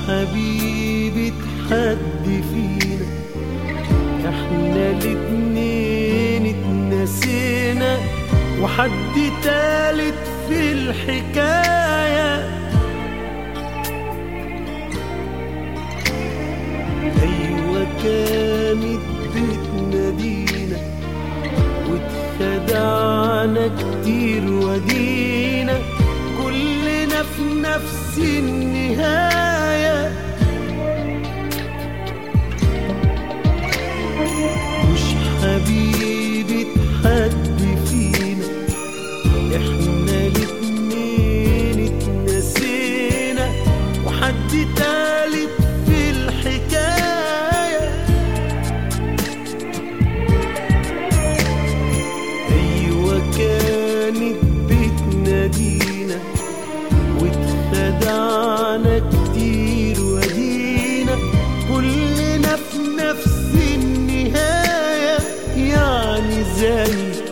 حبيبة حد فينا احنا الاتنين اتنسينا وحد تالت في الحكاية أيوة كانت بتنادينا واتخدعنا كتير ودينا كلنا في نفس النهاية مش حبيبة حد فينا احنا الاتنين اتنسينا وحد تالت في الحكاية أيوة كانت بتنادينا واتخدعنا كتير ودينا كلنا في نفس النهاية يعني زي